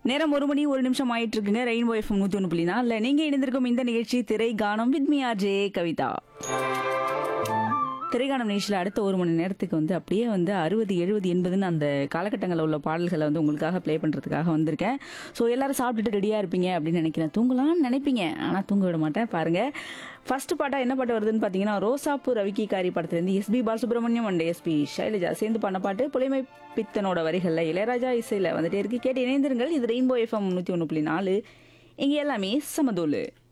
நேரம் ஒரு மணி ஒரு நிமிஷம் ஆயிட்டு இருக்குங்க ரெயின்போ எஃப்எம் நூத்தி ஒன்று புள்ளி நாலில் நீங்க இணைந்திருக்கும் இந்த நிகழ்ச்சி Thirai Gaanam with me R J Kavitha Thiraigaanam நிகழ்ச்சியில் அடுத்த ஒரு மணி நேரத்துக்கு வந்து அப்படியே வந்து அறுபது எழுபது எண்பதுன்னு அந்த காலகட்டங்களில் உள்ள பாடல்களை வந்து உங்களுக்காக ப்ளே பண்ணுறதுக்காக வந்திருக்கேன் ஸோ எல்லாரும் சாப்பிட்டுட்டு ரெடியாக இருப்பீங்க அப்படின்னு நினைக்கிறேன் தூங்கலாம்னு நினைப்பீங்க ஆனால் தூங்க விட மாட்டேன் பாருங்க ஃபர்ஸ்ட் பாட்டா என்ன பாட்டு வருதுன்னு பார்த்தீங்கன்னா ரோசாப்பூ ரவிக்கி காரி படத்துலேருந்து S P Balasubrahmanyam and S P Shailaja சேர்ந்து பண்ண பாட்டு புலைமை பித்தனோட வரிகளில் இளையராஜா இசையில் வந்துட்டே இருக்கு கேட்டு இணைந்திருங்கள் இது ரெயின்போ எஃப்எம் நூற்றி ஒன்று புள்ளி நாலு இங்கே எல்லாமே சமதூளு